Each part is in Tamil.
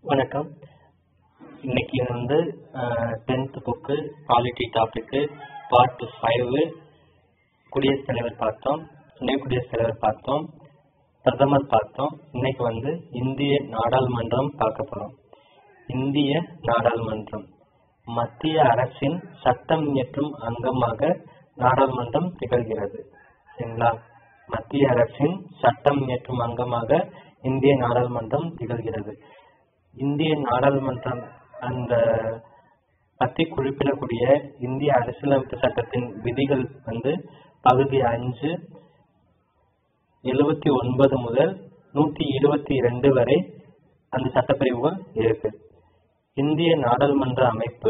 வணக்கம் இன்னைக்கு வந்து tenth book polity topic part five குடியரசுத் தலைவர் பார்த்தோம் துணை குடியரசுத் தலைவர் பார்த்தோம் பிரதமர் பார்த்தோம் இன்னைக்கு வந்து இந்திய நாடாளுமன்றம் பார்க்க போறோம் இந்திய நாடாளுமன்றம் மத்திய அரசின் சட்டம் இயற்றும் அங்கமாக நாடாளுமன்றம் திகழ்கிறது சரிங்களா மத்திய அரசின் சட்டம் இயற்றும் அங்கமாக இந்திய நாடாளுமன்றம் திகழ்கிறது இந்திய நாடாளுமன்றம் அந்த பத்தி குறிப்பிடக்கூடிய இந்திய அரசியலமைப்பு சட்டத்தின் விதிகள் வந்து பகுதி அஞ்சு எழுபத்தி ஒன்பது முதல் நூத்தி இருபத்தி இரண்டு வரை அந்த சட்டப்பிரிவுகள் இருக்கு இந்திய நாடாளுமன்ற அமைப்பு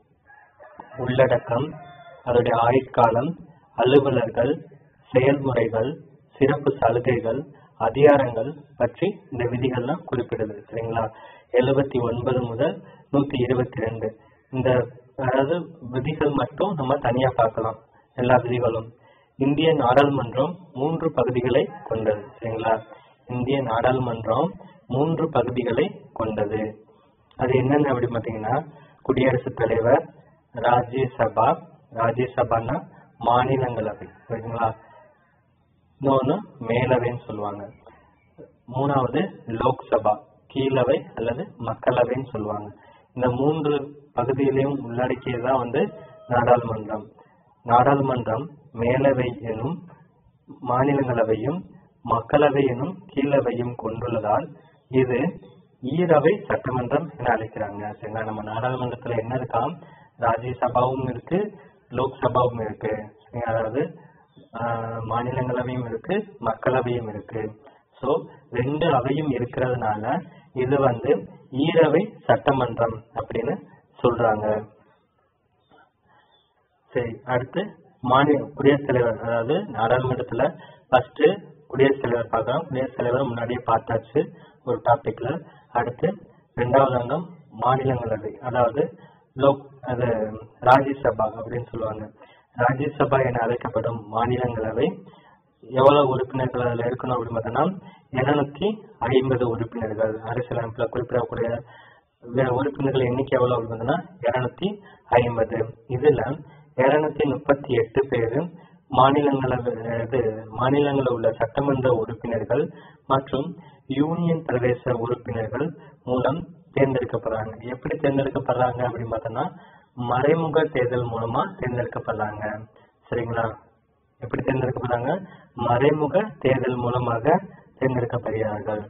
உள்ளடக்கம் அதோடைய ஆயுட்காலம் அலுவலர்கள் செயல்முறைகள் சிறப்பு சலுகைகள் அதிகாரங்கள் பற்றி இந்த விதிகள்லாம் குறிப்பிடுது சரிங்களா எழுபத்தி ஒன்பது முதல் நூத்தி இருபத்தி ரெண்டு இந்த அதாவது விதிகள் மட்டும் நம்ம தனியா பார்க்கலாம் எல்லா விதிகளும் இந்திய நாடாளுமன்றம் மூன்று பகுதிகளை கொண்டது சரிங்களா இந்திய நாடாளுமன்றம் மூன்று பகுதிகளை கொண்டது அது என்னென்ன அப்படி பார்த்தீங்கன்னா குடியரசுத் தலைவர் ராஜ்யசபா ராஜ்யசபான்னா மாநிலங்களவை சரிங்களா இன்னொன்று மேலவைன்னு சொல்லுவாங்க மூணாவது லோக்சபா கீழவை அல்லது மக்களவைன்னு சொல்லுவாங்க இந்த மூன்று பகுதியிலையும் உள்ளடக்கியதுதான் வந்து நாடாளுமன்றம் நாடாளுமன்றம் மேலவை எனும் மாநிலங்களவையும் மக்களவை எனும் கீழவையும் கொண்டுள்ளதால் இது ஈரவை சட்டமன்றம் என அழைக்கிறாங்க சரிங்களா நம்ம நாடாளுமன்றத்துல என்ன இருக்காம் ராஜ்யசபாவும் இருக்கு லோக்சபாவும் இருக்கு அதாவது மாநிலங்களவையும் இருக்கு மக்களவையும் இருக்கு சோ ரெண்டு அவையும் இருக்கிறதுனால இது வந்து ஈரவை சட்டமன்றம் அப்படின்னு சொல்றாங்க சரி அடுத்து மாநில குடியரசுத் தலைவர் அதாவது நாடாளுமன்றத்துல ஃபர்ஸ்ட் குடியரசுத் தலைவர் பார்க்கலாம் குடியரசுத் தலைவர் முன்னாடியே பார்த்தாச்சு ஒரு டாபிக்ல அடுத்து ரெண்டாவது அங்கம் மாநிலங்களவை அதாவது லோக் அது ராஜ்யசபா அப்படின்னு சொல்லுவாங்க ராஜ்யசபா என அழைக்கப்படும் மாநிலங்களவை எவ்வளவு உறுப்பினர்கள் அதுல இருக்கணும் அப்படின்னு பார்த்தோம்னா இருநூத்தி ஐம்பது உறுப்பினர்கள் அரசியலமைப்புல குறிப்பிடக்கூடிய உறுப்பினர்கள் எண்ணிக்கை எவ்வளவு அப்படின்னு பார்த்தோம்னா இருநூத்தி ஐம்பது இதுல இருநூத்தி முப்பத்தி எட்டு பேரு மாநிலங்களவை இது மாநிலங்களில் உள்ள சட்டமன்ற உறுப்பினர்கள் மற்றும் யூனியன் பிரதேச உறுப்பினர்கள் மூலம் தேர்ந்தெடுக்கப்படுறாங்க எப்படி தேர்ந்தெடுக்கப்படுறாங்க அப்படின்னு பார்த்தோம்னா மறைமுக தேர்தல் மூலமா தேர்ந்தெடுக்கப்படுறாங்க சரிங்களா எப்படி தேர்ந்தெடுக்கப்படுறாங்க மறைமுக தேர்தல் மூலமாக தேர்ந்தெடுக்கப்படுகிறார்கள்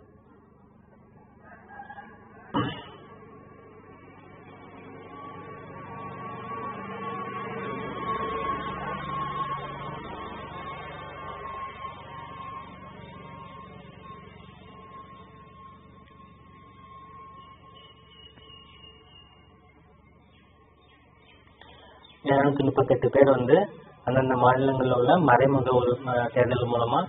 இருநூத்தி முப்பத்தி எட்டு பேர் வந்து அந்தந்த மாநிலங்களில் உள்ள மறைமுக ஒரு தேர்தல் மூலமா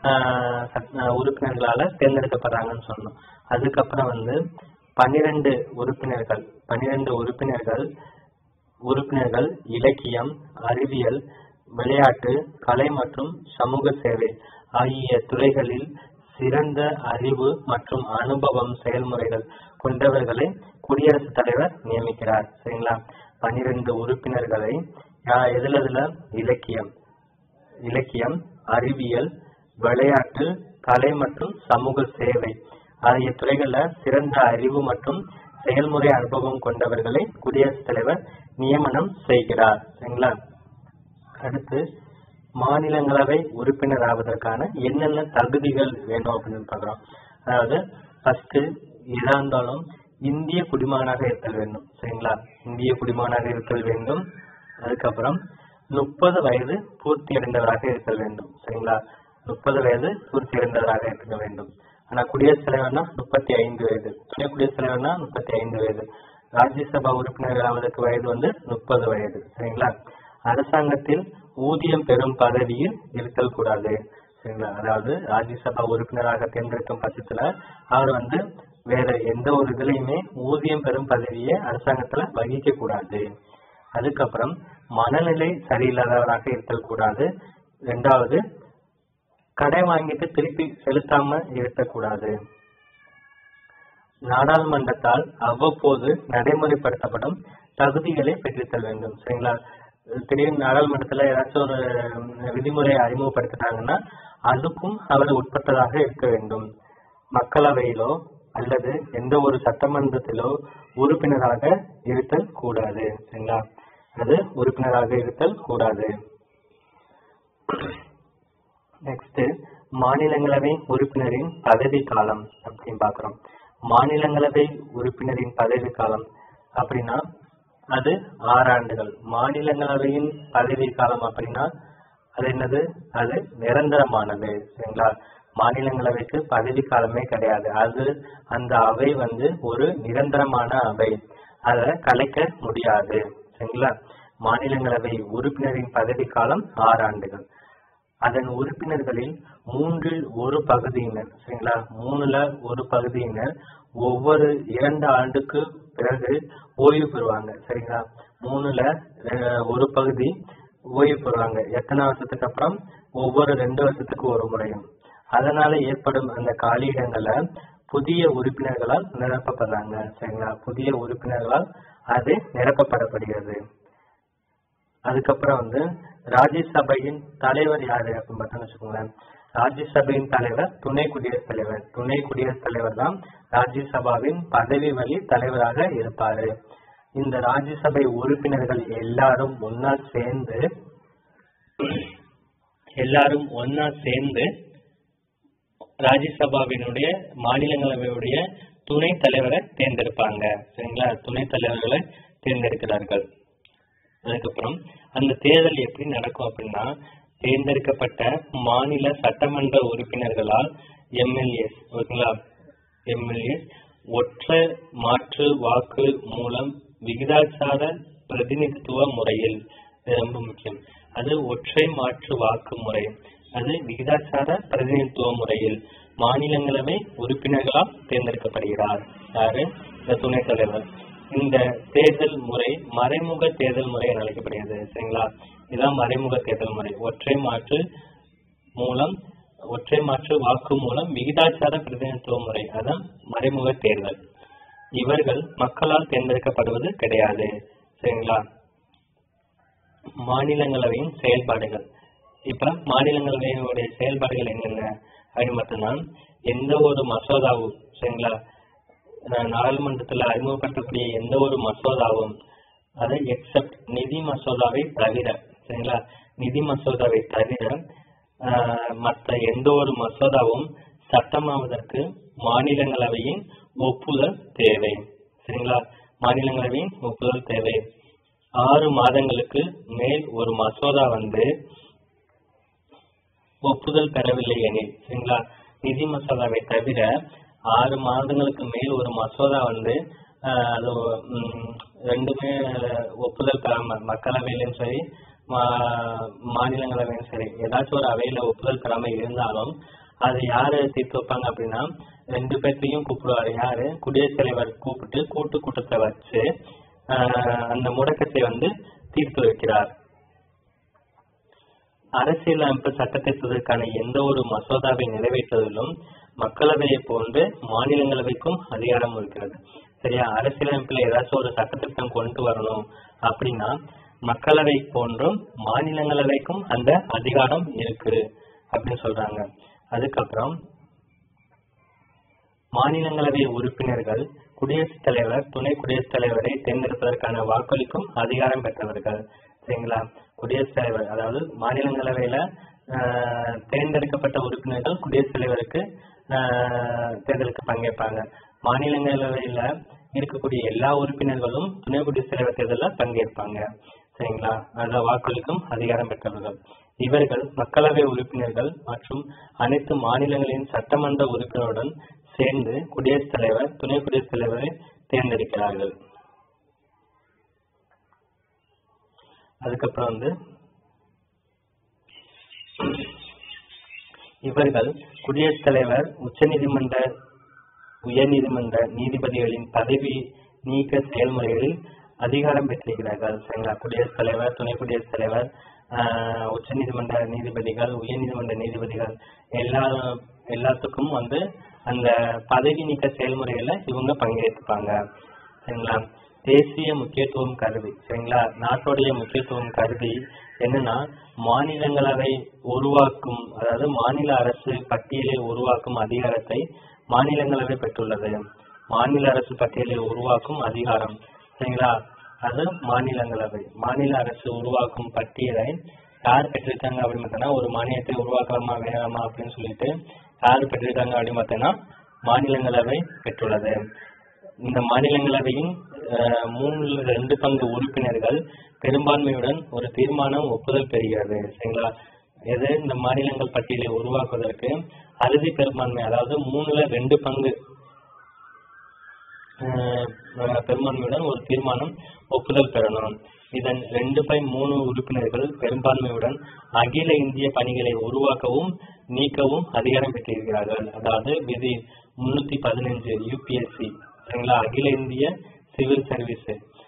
உறுப்பினர்களால தேர்ந்தெடுக்கப்படுறாங்கன்னு சொன்னோம் அதுக்கப்புறம் வந்து பன்னிரண்டு உறுப்பினர்கள் பன்னிரண்டு உறுப்பினர்கள் உறுப்பினர்கள் இலக்கியம் அறிவியல் விளையாட்டு கலை மற்றும் சமூக சேவை ஆகிய துறைகளில் சிறந்த அறிவு மற்றும் அனுபவம் செயல்முறைகள் கொண்டவர்களை குடியரசுத் தலைவர் நியமிக்கிறார் சரிங்களா பன்னிரண்டு உறுப்பினர்களை எதுல இதுல இலக்கியம் இலக்கியம் அறிவியல் விளையாட்டு கலை மற்றும் சமூக சேவை ஆகிய துறைகள்ல சிறந்த அறிவு மற்றும் செயல்முறை அனுபவம் கொண்டவர்களை குடியரசுத் தலைவர் நியமனம் செய்கிறார் சரிங்களா அடுத்து மாநிலங்களவை உறுப்பினர் ஆவதற்கான என்னென்ன தகுதிகள் வேணும் அப்படின்னு பாக்குறோம் அதாவது ஃபர்ஸ்ட் எதா இருந்தாலும் இந்திய குடிமகனாக இருத்தல் வேண்டும் சரிங்களா இந்திய குடிமகனாக இருத்தல் வேண்டும் அதுக்கப்புறம் முப்பது வயது பூர்த்தி அடைந்தவராக இருத்தல் வேண்டும் சரிங்களா முப்பது வயது பூர்த்தி அடைந்தவராக இருக்க வேண்டும் ஆனா குடியரசுத் தலைவர்னா முப்பத்தி ஐந்து வயது துணை குடியரசுத் தலைவர்னா முப்பத்தி ஐந்து வயது ராஜ்யசபா உறுப்பினர் ஆவதற்கு வயது வந்து முப்பது வயது சரிங்களா அரசாங்கத்தில் ஊதியம் பெறும் பதவியில் இருத்தல் கூடாது சரிங்களா அதாவது ராஜ்யசபா உறுப்பினராக தேர்ந்தெடுக்கும் பட்சத்துல அவர் வந்து வேற எந்த ஒரு இதுலயுமே ஊதியம் பெறும் பதவியை அரசாங்கத்துல வகிக்க கூடாது அதுக்கப்புறம் மனநிலை சரியில்லாதவராக இருத்தல் கூடாது ரெண்டாவது கடை வாங்கிட்டு திருப்பி செலுத்தாம இருக்கக்கூடாது நாடாளுமன்றத்தால் அவ்வப்போது நடைமுறைப்படுத்தப்படும் தகுதிகளை பெற்றிருத்தல் வேண்டும் சரிங்களா திடீர்னு நாடாளுமன்றத்துல ஏதாச்சும் ஒரு விதிமுறை அறிமுகப்படுத்தினாங்கன்னா அதுக்கும் அவர் உட்பட்டதாக இருக்க வேண்டும் மக்களவையிலோ அல்லது எந்த ஒரு சட்டமன்றத்திலோ உறுப்பினராக இருத்தல் கூடாது சரிங்களா அது உறுப்பினராக இருத்தல் கூடாது நெக்ஸ்ட் மாநிலங்களவை உறுப்பினரின் பதவி காலம் அப்படின்னு பாக்குறோம் மாநிலங்களவை உறுப்பினரின் பதவி காலம் அப்படின்னா அது ஆறு ஆண்டுகள் மாநிலங்களவையின் பதவி காலம் அப்படின்னா அது என்னது அது நிரந்தரமானது சரிங்களா மாநிலங்களவைக்கு பதவி காலமே கிடையாது அது அந்த அவை வந்து ஒரு நிரந்தரமான அவை அதை கலைக்க முடியாது சரிங்களா மாநிலங்களவை உறுப்பினரின் பதவி காலம் ஆறு ஆண்டுகள் அதன் உறுப்பினர்களில் மூன்றில் ஒரு பகுதியினர் சரிங்களா மூணுல ஒரு பகுதியினர் ஒவ்வொரு இரண்டு ஆண்டுக்கு பிறகு ஓய்வு பெறுவாங்க சரிங்களா மூணுல அஹ், ஒரு பகுதி ஓய்வு பெறுவாங்க எத்தனை வருஷத்துக்கு அப்புறம் ஒவ்வொரு ரெண்டு வருஷத்துக்கு ஒரு முறையும் அதனால ஏற்படும் அந்த காலியிடங்களை புதிய உறுப்பினர்களால் நிரப்பப்படுறாங்க சரிங்களா புதிய உறுப்பினர்களால் அது நிரப்பப்படப்படுகிறது அதுக்கப்புறம் வந்து ராஜ்யசபையின் தலைவர் யாரு அப்படின்னு பார்த்தோம்னு வச்சுக்கோங்களேன் ராஜ்யசபையின் தலைவர் துணை குடியரசுத் தலைவர் துணை குடியரசுத் தலைவர் தான் ராஜ்யசபாவின் பதவி வழி தலைவராக இருப்பாரு இந்த ராஜ்யசபை உறுப்பினர்கள் எல்லாரும் ஒன்னா சேர்ந்து எல்லாரும் ஒன்னா சேர்ந்து ராஜ்யசபாவினுடைய மாநிலங்களவையுடைய துணை தலைவரை தேர்ந்தெடுப்பாங்க சரிங்களா துணை தலைவர்களை தேர்ந்தெடுக்கிறார்கள் அதுக்கப்புறம் அந்த தேர்தல் எப்படி நடக்கும் அப்படின்னா தேர்ந்தெடுக்கப்பட்ட மாநில சட்டமன்ற உறுப்பினர்களால் எம்எல்ஏஸ் ஓகேங்களா எம்எல்ஏஸ் ஒற்றை மாற்று வாக்கு மூலம் விகிதாச்சார பிரதிநிதித்துவ முறையில் இது ரொம்ப முக்கியம் அது ஒற்றை மாற்று வாக்கு முறை அது விகிதாச்சார பிரதிநிதித்துவ முறையில் மாநிலங்களவை உறுப்பினர்களால் தேர்ந்தெடுக்கப்படுகிறார் யாரு இந்த துணைத் தலைவர் இந்த தேர்தல் முறை மறைமுக தேர்தல் முறை என அழைக்கப்படுகிறது சரிங்களா இதுதான் மறைமுக தேர்தல் முறை ஒற்றை மாற்று மூலம் ஒற்றை மாற்று வாக்கு மூலம் விகிதாச்சார பிரதிநிதித்துவ முறை அதான் மறைமுக தேர்தல் இவர்கள் மக்களால் தேர்ந்தெடுக்கப்படுவது கிடையாது சரிங்களா மாநிலங்களவையின் செயல்பாடுகள் இப்ப மாநிலங்களவையுடைய செயல்பாடுகள் என்னென்ன அப்படின்னு பார்த்தோம்னா எந்த ஒரு மசோதாவும் சரிங்களா அஹ் நாடாளுமன்றத்துல அறிமுகப்படுத்தக்கூடிய எந்த ஒரு மசோதாவும் அதை எக்ஸப்ட் நிதி மசோதாவை தவிர சரிங்களா நிதி மசோதாவை தவிர ஆஹ் மற்ற எந்த ஒரு மசோதாவும் சட்டமாவதற்கு மாநிலங்களவையின் ஒப்புதல் தேவை சரிங்களா மாநிலங்களவையின் ஒப்புதல் தேவை ஆறு மாதங்களுக்கு மேல் ஒரு மசோதா வந்து ஒப்புதல் பெறவில்லை எனில் சரிங்களா நிதி மசோதாவை தவிர ஆறு மாதங்களுக்கு மேல் ஒரு மசோதா வந்து ஆஹ் அது ம், ரெண்டுமே ஒப்புதல் பெறாம மக்களவையிலும் சரி மா- மாநிலங்களவையும் சரி ஏதாச்சும் ஒரு அவையில ஒப்புதல் பெறாம இருந்தாலும் அது யாரு தீர்த்து வைப்பாங்க அப்படின்னா ரெண்டு பேர்த்தையும் கூப்பிடுவாரு யாரு குடியரசுத் தலைவர் கூப்பிட்டு கூட்டு கூட்டத்தை வச்சு ஆஹ் அந்த முடக்கத்தை வந்து தீர்த்து வைக்கிறார் அரசியலமைப்பு சட்டத்திட்டத்திற்கான எந்த ஒரு மசோதாவை நிறைவேற்றுவதிலும் மக்களவையை போன்று மாநிலங்களவைக்கும் அதிகாரம் இருக்கிறது சரியா அரசியலமைப்புல ஏதாச்சும் ஒரு சட்டத்திட்டம் கொண்டு வரணும் அப்படின்னா மக்களவை போன்றும் மாநிலங்களவைக்கும் அந்த அதிகாரம் இருக்கு அப்படின்னு சொல்றாங்க அதுக்கப்புறம் மாநிலங்களவை உறுப்பினர்கள் குடியரசுத் தலைவர் துணை குடியரசுத் தலைவரை தேர்ந்தெடுப்பதற்கான வாக்களிக்கும் அதிகாரம் பெற்றவர்கள் சரிங்களா குடியரசுத் தலைவர் அதாவது மாநிலங்களவையில ஆஹ், தேர்ந்தெடுக்கப்பட்ட உறுப்பினர்கள் குடியரசுத் தலைவருக்கு ஆஹ், தேர்தலுக்கு பங்கேற்பாங்க மாநிலங்களவையில இருக்கக்கூடிய எல்லா உறுப்பினர்களும் துணை குடியரசுத் தலைவர் தேர்தலில் பங்கேற்பாங்க சரிங்களா அத வாக்களிக்கும் அதிகாரம் பெற்றவர்கள் இவர்கள் மக்களவை உறுப்பினர்கள் மற்றும் அனைத்து மாநிலங்களின் சட்டமன்ற உறுப்பினருடன் சேர்ந்து குடியரசுத் தலைவர் துணை குடியரசுத் தலைவரை தேர்ந்தெடுக்கிறார்கள் அதுக்கப்புறம் வந்து இவர்கள் குடியரசுத் தலைவர் உச்சநீதிமன்ற உயர்நீதிமன்ற நீதிபதிகளின் பதவி நீக்க செயல்முறைகளில் அதிகாரம் பெற்றிருக்கிறார்கள் சரிங்களா குடியரசுத் தலைவர் துணை குடியரசுத் தலைவர் ஆஹ், உச்சநீதிமன்ற நீதிபதிகள் உயர்நீதிமன்ற நீதிபதிகள் எல்லா எல்லாத்துக்கும் வந்து அந்த பதவி நீக்க செயல்முறையில இவங்க பங்கேற்றுப்பாங்க சரிங்களா தேசிய முக்கியத்துவம் கருதி சரிங்களா நாட்டுடைய முக்கியத்துவம் கருதி என்னன்னா மாநிலங்களவை உருவாக்கும் அதாவது மாநில அரசு பட்டியலை உருவாக்கும் அதிகாரத்தை மாநிலங்களவை பெற்றுள்ளது மாநில அரசு பட்டியலை உருவாக்கும் அதிகாரம் சரிங்களா அது மாநிலங்களவை மாநில அரசு உருவாக்கும் பட்டியலை யார் பெற்றிருக்காங்க அப்படின்னு பார்த்தோன்னா ஒரு மாநிலத்தை உருவாக்கலாமா வேணாமா அப்படின்னு சொல்லிட்டு யார் பெற்றிருக்காங்க அப்படின்னு பார்த்தோன்னா மாநிலங்களவை பெற்றுள்ளது இந்த மாநிலங்களவையின் அஹ், மூணுல ரெண்டு பங்கு உறுப்பினர்கள் பெரும்பான்மையுடன் ஒரு தீர்மானம் ஒப்புதல் பெறுகிறது சரிங்களா எது இந்த மாநிலங்கள் பட்டியலை உருவாக்குவதற்கு அறுதி பெரும்பான்மை அதாவது மூணுல ரெண்டு பங்கு அஹ், அஹ், பெரும்பான்மையுடன் ஒரு தீர்மானம் ஒப்புதல் பெறணும் இதன் ரெண்டு பை மூணு உறுப்பினர்கள் பெரும்பான்மையுடன் அகில இந்திய பணிகளை உருவாக்கவும் நீக்கவும் அதிகாரம் பெற்றிருக்கிறார்கள் அதாவது விதி முன்னூத்தி பதினஞ்சு யூபிஎஸ்சி சரிங்களா அகில இந்திய சிவில் சர்வீஸ்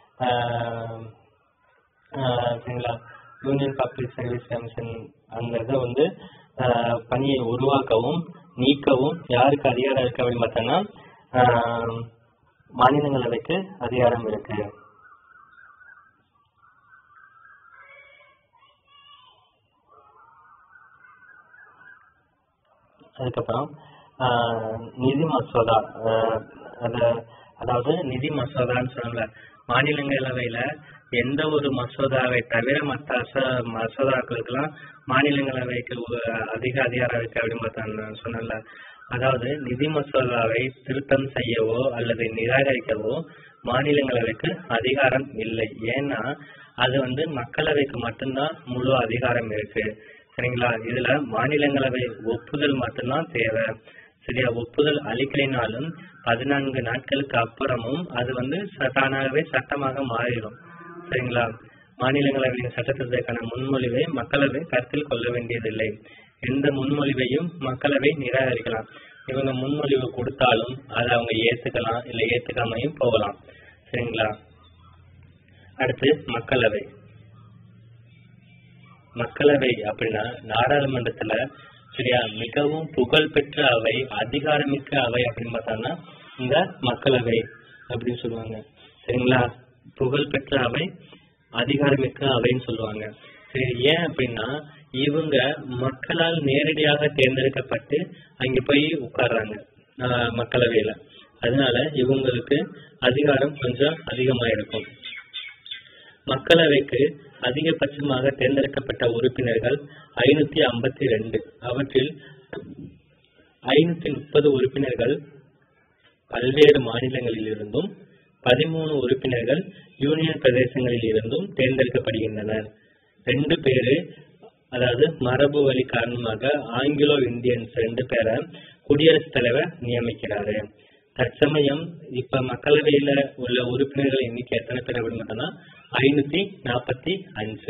சரிங்களா யூனியன் பப்ளிக் சர்வீஸ் கமிஷன் அந்த இதை வந்து ஆஹ், பணியை உருவாக்கவும் நீக்கவும் யாருக்கு அதிகாரம் இருக்கு அப்படின்னு பார்த்தோன்னா ஆஹ், மாநிலங்களவைக்கு அதிகாரம் இருக்கு அதுக்கப்புறம் ஆஹ், நிதி மசோதா ஆஹ், அத அதாவது நிதி மசோதான்னு சொன்னாங்க மாநிலங்களவையில எந்த ஒரு மசோதாவை தவிர மற்ற அச மசோதாக்களுக்கெல்லாம் மாநிலங்களவைக்கு ஒ- அதிக அதிகாரம் இருக்கு அப்படின்னு பார்த்தா சொன்னல அதாவது நிதி மசோதாவை திருத்தம் செய்யவோ அல்லது நிராகரிக்கவோ மாநிலங்களவைக்கு அதிகாரம் இல்லை ஏன்னா அது வந்து மக்களவைக்கு மட்டும்தான் முழு அதிகாரம் இருக்கு சரிங்களா இதுல மாநிலங்களவை ஒப்புதல் மட்டும்தான் தேவை சரியா ஒப்புதல் அளிக்கலைனாலும் பதினான்கு நாட்களுக்கு அப்புறமும் அது வந்து ச- தானாகவே சட்டமாக மாறிடும் சரிங்களா மாநிலங்களவையின் சட்டத்திற்கான முன்மொழிவை மக்களவை கருத்தில் கொள்ள வேண்டியதில்லை எந்த முன்மொழிவையும் மக்களவை நிராகரிக்கலாம் இவங்க முன்மொழிவு கொடுத்தாலும் அதை அவங்க ஏத்துக்கலாம் இல்ல ஏத்துக்காமையும் போகலாம் சரிங்களா அடுத்து மக்களவை மக்களவை அப்படின்னா நாடாளுமன்றத்துல சரியா மிகவும் புகழ்பெற்ற அவை அதிகாரமிக்க அவை அப்படின்னு பார்த்தோம்னா இந்த மக்களவை அப்படின்னு சொல்லுவாங்க சரிங்களா புகழ்பெற்ற அவை அதிகாரமிக்க அவைன்னு சொல்லுவாங்க சரி ஏன் அப்படின்னா இவங்க மக்களால் நேரடியாக தேர்ந்தெடுக்கப்பட்டு அங்க போய் உட்கார்றாங்க ஆஹ் மக்களவையில அதனால இவங்களுக்கு அதிகாரம் கொஞ்சம் அதிகமா இருக்கும் மக்களவைக்கு அதிகபட்சமாக தேர்ந்தெடுக்கப்பட்ட உறுப்பினர்கள் ஐநூத்தி ஐம்பத்தி ரெண்டு அவற்றில் ஐநூத்தி முப்பது உறுப்பினர்கள் பல்வேறு மாநிலங்களில் இருந்தும் பதிமூணு உறுப்பினர்கள் யூனியன் பிரதேசங்களில் இருந்தும் தேர்ந்தெடுக்கப்படுகின்றனர் ரெண்டு பேரு அதாவது மரபு வழி காரணமாக ஆங்கிலோ இந்தியன்ஸ் ரெண்டு பேரை குடியரசுத் தலைவர் நியமிக்கிறாரு தற்சமயம் இப்ப மக்களவையில உள்ள உறுப்பினர்கள் எண்ணிக்கை எத்தனை பேர் அப்படின்னு பார்த்தோம்னா ஐநூத்தி நாற்பத்தி அஞ்சு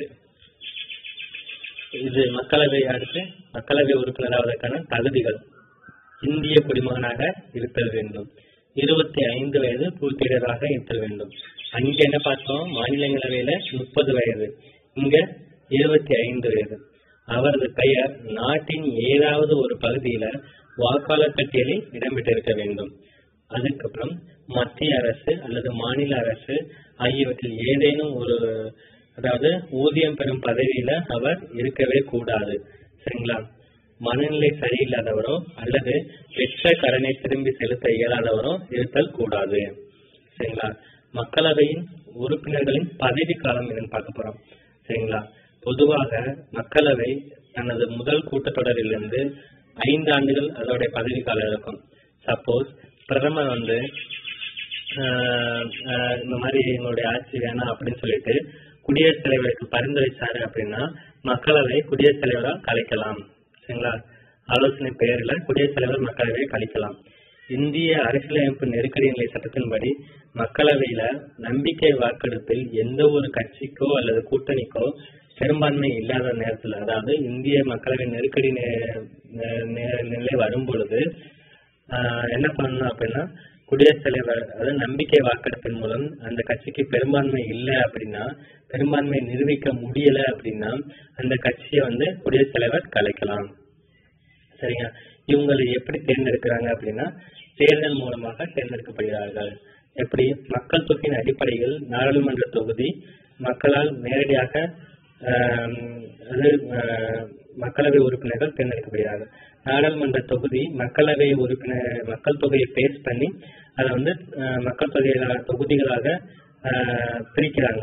இது மக்களவை அடுத்து மக்களவை உறுப்பினராவதற்கான தகுதிகள் இந்திய குடிமகனாக இருத்தல் வேண்டும் இருபத்தி ஐந்து வயது பூர்த்தியராக இருத்தல் வேண்டும் அங்க என்ன பார்த்தோம் மாநிலங்களவையில முப்பது வயது இங்க இருபத்தி ஐந்து வயது அவரது பெயர் நாட்டின் ஏதாவது ஒரு பகுதியில வாக்காளர் பட்டியலில் இடம்பெற்றிருக்க வேண்டும் அதுக்கப்புறம் மத்திய அரசு அல்லது மாநில அரசு ஆகியவற்றில் ஏதேனும் ஒரு அதாவது ஊதியம் பெறும் பதவியில அவர் இருக்கவே கூடாது சரிங்களா மனநிலை சரியில்லாதவரோ அல்லது பெற்ற கடனை திரும்பி செலுத்த இயலாதவரோ இருத்தல் கூடாது சரிங்களா மக்களவையின் உறுப்பினர்களின் பதவி காலம் என்னன்னு பார்க்க போறோம் சரிங்களா பொதுவாக மக்களவை தனது முதல் கூட்டத்தொடரிலிருந்து ஐந்து ஆண்டுகள் அதோடைய பதவி காலம் இருக்கும் சப்போஸ் பிரதமர் வந்து ஆஹ் ஆஹ் இந்த மாதிரி எங்களுடைய ஆட்சி வேணாம் அப்படின்னு சொல்லிட்டு குடியரசுத் தலைவருக்கு பரிந்துரைச்சாரு அப்படின்னா மக்களவை குடியரசுத் தலைவரா கலைக்கலாம் சரிங்களா ஆலோசனை பெயர்ல குடியரசுத் தலைவர் மக்களவையை கலைக்கலாம் இந்திய அரசியலமைப்பு நெருக்கடி நிலை சட்டத்தின்படி மக்களவையில நம்பிக்கை வாக்கெடுப்பில் எந்த ஒரு கட்சிக்கோ அல்லது கூட்டணிக்கோ பெரும்பான்மை இல்லாத நேரத்துல அதாவது இந்திய மக்களவை நெருக்கடி நே- நே- நே- நிலை வரும் பொழுது ஆஹ் என்ன பண்ணணும் அப்படின்னா குடியரசுத் தலைவர் அதாவது நம்பிக்கை வாக்கெடுப்பின் மூலம் அந்த கட்சிக்கு பெரும்பான்மை இல்லை அப்படின்னா பெரும்பான்மை நிரூபிக்க முடியல அப்படின்னா அந்த கட்சியை வந்து குடியரசுத் தலைவர் கலைக்கலாம் சரிங்க இவங்களை எப்படி தேர்ந்தெடுக்கிறாங்க அப்படின்னா தேர்தல் மூலமாக தேர்ந்தெடுக்கப்படுகிறார்கள் எப்படி மக்கள் தொகையின் அடிப்படையில் நாடாளுமன்ற தொகுதி மக்களால் நேரடியாக ஆம், அது ஆஹ், மக்களவை உறுப்பினர்கள் தேர்ந்தெடுக்கப்படுகிறார்கள் நாடாளுமன்ற தொகுதி மக்களவை உறுப்பினர் மக்கள் தொகையை பேஸ் பண்ணி அதை வந்து ஆஹ், மக்கள் தொகைகளாக தொகுதிகளாக ஆஹ், பிரிக்கிறாங்க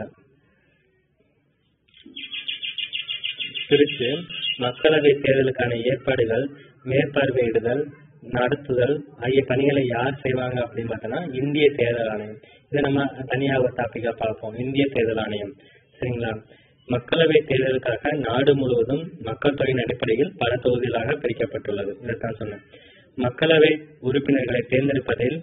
பிரித்து மக்களவை தேர்தலுக்கான ஏற்பாடுகள் மேற்பார்வையிடுதல் நடத்துதல் ஆகிய பணிகளை யார் செய்வாங்க அப்படின்னு பார்த்தோம்னா இந்திய தேர்தல் ஆணையம் இதை நம்ம தனியா ஒரு டாபிக்கா பார்ப்போம் இந்திய தேர்தல் ஆணையம் சரிங்களா மக்களவை தேர்தலுக்காக நாடு முழுவதும் மக்கள் தொகையின் அடிப்படையில் பல தொகுதிகளாக பிரிக்கப்பட்டுள்ளது இதைத்தான் சொன்னேன் மக்களவை உறுப்பினர்களை தேர்ந்தெடுப்பதில்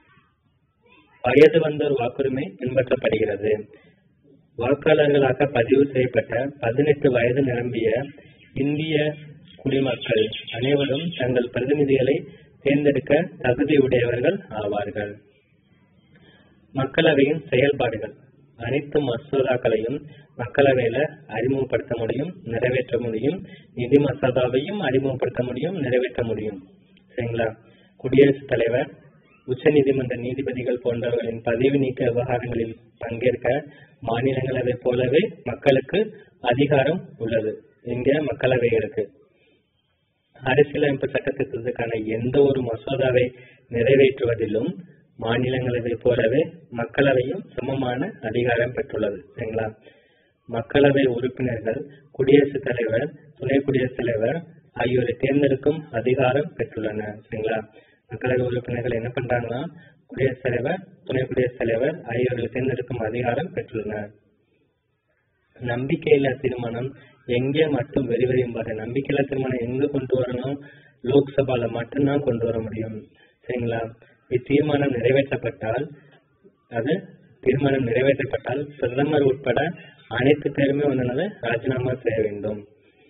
வயது வந்தோர் வாக்குரிமை பின்பற்றப்படுகிறது வாக்காளர்களாக பதிவு செய்யப்பட்ட பதினெட்டு வயது நிரம்பிய இந்திய குடிமக்கள் அனைவரும் தங்கள் பிரதிநிதிகளை தேர்ந்தெடுக்க தகுதியுடையவர்கள் ஆவார்கள் மக்களவையின் செயல்பாடுகள் அனைத்து மசோதாக்களையும் மக்களவையில அறிமுகப்படுத்த முடியும் நிறைவேற்ற முடியும் நிதி மசோதாவையும் அறிமுகப்படுத்த முடியும் நிறைவேற்ற முடியும் சரிங்களா குடியரசுத் தலைவர் உச்சநீதிமன்ற நீதிபதிகள் போன்றவர்களின் பதவி நீக்க விவகாரங்களில் பங்கேற்க மாநிலங்களவை போலவே மக்களுக்கு அதிகாரம் உள்ளது இந்திய மக்களவைகளுக்கு அரசியலமைப்பு சட்டத்திட்டத்துக்கான எந்த ஒரு மசோதாவை நிறைவேற்றுவதிலும் மாநிலங்களவை போலவே மக்களவையும் சமமான அதிகாரம் பெற்றுள்ளது சரிங்களா மக்களவை உறுப்பினர்கள் குடியரசுத் தலைவர் துணை குடியரசுத் தலைவர் ஆகியோரை தேர்ந்தெடுக்கும் அதிகாரம் பெற்றுள்ளனர் சரிங்களா மக்களவை உறுப்பினர்கள் என்ன பண்றாங்கன்னா குடியரசுத் தலைவர் துணை குடியரசுத் தலைவர் ஆகியோர்களை தேர்ந்தெடுக்கும் அதிகாரம் பெற்றுள்ளனர் நம்பிக்கையில்லா திருமணம் எங்கே மட்டும் வெரி வெரி இம்பார்ட்டன் நம்பிக்கையில்லா திருமணம் எங்க கொண்டு வரணும் லோக்சபால மட்டும்தான் கொண்டு வர முடியும் சரிங்களா இத்தீர்மானம் நிறைவேற்றப்பட்டால் அது தீர்மானம் நிறைவேற்றப்பட்டால் பிரதமர் உட்பட அனைத்து பேருமே வந்து என்னது ராஜினாமா செய்ய வேண்டும்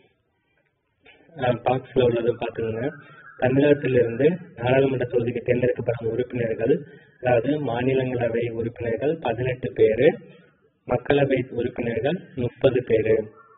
பாக்ஸ்ல உள்ளது பாத்துக்கோங்க தமிழகத்திலிருந்து நாடாளுமன்ற தொகுதிக்கு தேர்ந்தெடுக்கப்படும் உறுப்பினர்கள் அதாவது மாநிலங்களவை உறுப்பினர்கள் பதினெட்டு பேரு மக்களவை உறுப்பினர்கள் முப்பது பேரு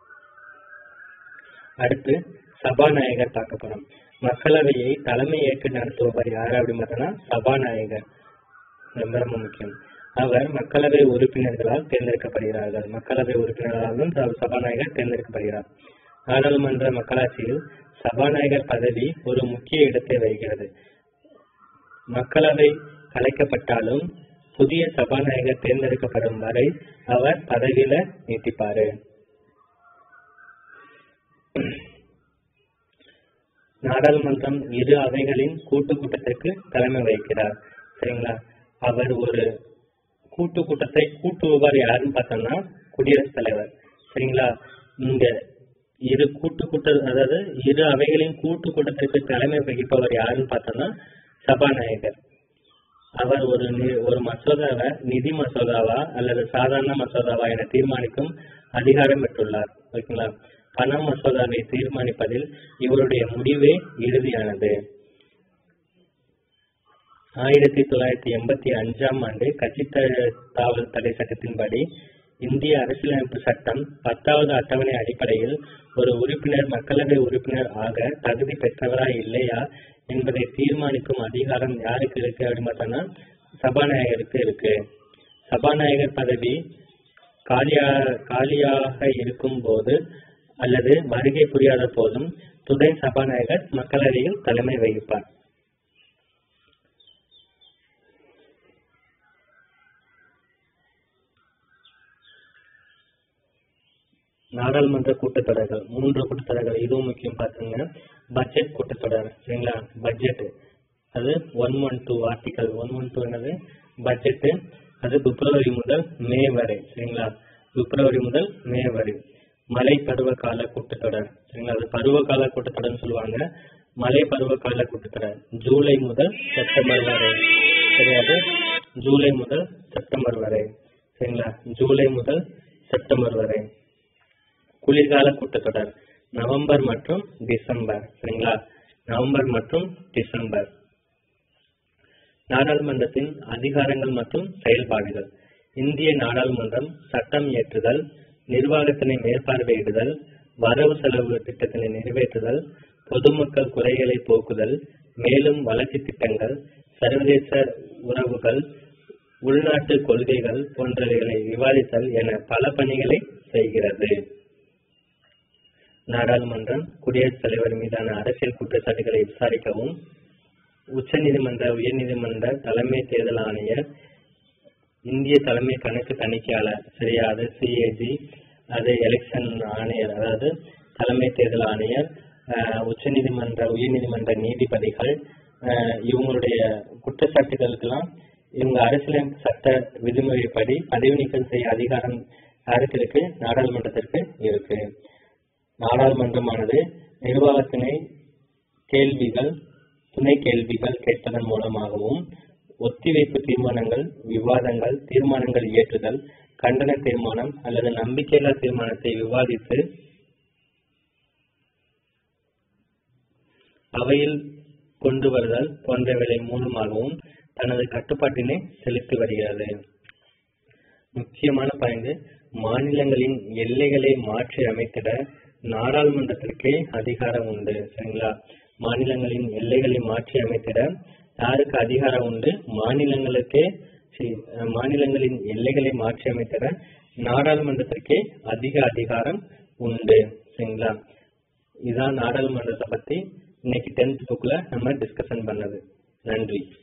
அடுத்து சபாநாயகர் பார்க்க போறோம் மக்களவையை தலைமை ஏற்று நடத்துபவர் யார் அப்படின்னு பார்த்தோம்னா சபாநாயகர் ரொம்ப ரொம்ப முக்கியம் அவர் மக்களவை உறுப்பினர்களால் தேர்ந்தெடுக்கப்படுகிறார்கள் மக்களவை உறுப்பினர்களாலும் ச- சபாநாயகர் தேர்ந்தெடுக்கப்படுகிறார் நாடாளுமன்ற மக்களாட்சியில் சபாநாயகர் பதவி ஒரு முக்கிய இடத்தை வகிக்கிறது மக்களவை கலைக்கப்பட்டாலும் புதிய சபாநாயகர் தேர்ந்தெடுக்கப்படும் வரை அவர் பதவியில நீட்டிப்பாரு நாடாளுமன்றம் இரு அவைகளின் கூட்டு கூட்டத்திற்கு தலைமை வகிக்கிறார் சரிங்களா அவர் ஒரு கூட்டு கூட்டத்தை கூட்டுபவர் யாருன்னு பார்த்தோம்னா குடியரசுத் தலைவர் சரிங்களா இங்க இரு கூட்டு கூட்ட அதாவது இரு அவைகளின் கூட்டு கூட்டத்திற்கு தலைமை வகிப்பவர் யாருன்னு பார்த்தோம்னா சபாநாயகர் அவர் ஒரு நி- ஒரு மசோதாவை நிதி மசோதாவா அல்லது சாதாரண மசோதாவா என தீர்மானிக்கும் அதிகாரம் பெற்றுள்ளார் ஓகேங்களா பண மசோதாவை தீர்மானிப்பதில் இவருடைய முடிவே இறுதியானது ஆயிரத்தி தொள்ளாயிரத்தி எண்பத்தி அஞ்சாம் ஆண்டு கட்சி த- தாவல் தடை சட்டத்தின்படி இந்திய அரசியலமைப்பு சட்டம் பத்தாவது அட்டவணை அடிப்படையில் ஒரு உறுப்பினர் மக்களவை உறுப்பினர் ஆக தகுதி பெற்றவரா இல்லையா என்பதை தீர்மானிக்கும் அதிகாரம் யாருக்கு இருக்கு அப்படின்னு பார்த்தோம்னா சபாநாயகருக்கு இருக்கு சபாநாயகர் பதவி காலியா காலியாக இருக்கும் போது அல்லது வருகை புரியாத போதும் துணை சபாநாயகர் மக்களவையில் தலைமை வகிப்பார் நாடாளுமன்ற கூட்டத்தொடர்கள் மூன்று கூட்டத்தொடர்கள் இதுவும் முக்கியம் பார்த்துங்க பட்ஜெட் கூட்டத்தொடர் சரிங்களா பட்ஜெட் அது one one two article one one two என்னது பட்ஜெட் அது பிப்ரவரி முதல் மே வரை சரிங்களா பிப்ரவரி முதல் மே வரை மழை பருவ கால கூட்டத்தொடர் சரிங்களா அது பருவ கால கூட்டத்தொடர்னு சொல்லுவாங்க மழை பருவ கால கூட்டத்தொடர் ஜூலை முதல் செப்டம்பர் வரை சரி அது ஜூலை முதல் செப்டம்பர் வரை சரிங்களா ஜூலை முதல் செப்டம்பர் வரை குளிர்கால கூட்டத்தொடர் நவம்பர் மற்றும் டிசம்பர் சரிங்களா நவம்பர் மற்றும் டிசம்பர் நாடாளுமன்றத்தின் அதிகாரங்கள் மற்றும் செயல்பாடுகள் இந்திய நாடாளுமன்றம் சட்டம் இயற்றுதல் நிர்வாகத்தினை மேற்பார்வையிடுதல் வரவு செலவு திட்டத்தினை நிறைவேற்றுதல் பொதுமக்கள் குறைகளை போக்குதல் மேலும் வளர்ச்சி திட்டங்கள் சர்வதேச உறவுகள் உள்நாட்டு கொள்கைகள் போன்றவைகளை விவாதித்தல் என பல பணிகளை செய்கிறது நாடாளுமன்றம் குடியரசுத் தலைவர் மீதான அரசியல் குற்றச்சாட்டுகளை விசாரிக்கவும் உச்சநீதிமன்ற உயர்நீதிமன்ற தலைமை தேர்தல் ஆணையர் இந்திய தலைமை கணக்கு தணிக்கையாளர் சரியா அது சிஏஜி அது எலெக்ஷன் ஆணையர் அதாவது தலைமை தேர்தல் ஆணையர் அஹ், உச்சநீதிமன்ற உயர்நீதிமன்ற நீதிபதிகள் அஹ், இவங்களுடைய குற்றச்சாட்டுகளுக்கெல்லாம் இவங்க அரசியலமைப்பு சட்ட விதிமுறைப்படி பதவி நீக்கம் செய்ய அதிகாரம் யாருக்கு இருக்கு நாடாளுமன்றத்திற்கு இருக்கு நாடாளுமன்றமானது நிர்வாகத்தினை கேள்விகள் துணை கேள்விகள் கேட்பதன் மூலமாகவும் ஒத்திவைப்பு தீர்மானங்கள் விவாதங்கள் தீர்மானங்கள் இயற்றுதல் கண்டன தீர்மானம் அல்லது நம்பிக்கையில்லா தீர்மானத்தை விவாதித்து அவையில் கொண்டு வருதல் போன்றவைகளை மூலமாகவும் தனது கட்டுப்பாட்டினை செலுத்தி வருகிறது முக்கியமான பாயிண்ட் மாநிலங்களின் எல்லைகளை மாற்றி அமைத்திட நாடாளுமன்றத்திற்கே அதிகாரம் உண்டு சரிங்களா மாநிலங்களின் எல்லைகளை மாற்றி அமைத்திட யாருக்கு அதிகாரம் உண்டு மாநிலங்களுக்கே சி- அஹ் மாநிலங்களின் எல்லைகளை மாற்றி அமைத்திட நாடாளுமன்றத்திற்கே அதிக அதிகாரம் உண்டு சரிங்களா இதுதான் நாடாளுமன்றத்தை பத்தி இன்னைக்கு டென்த் புக்ல நம்ம டிஸ்கஷன் பண்ணது நன்றி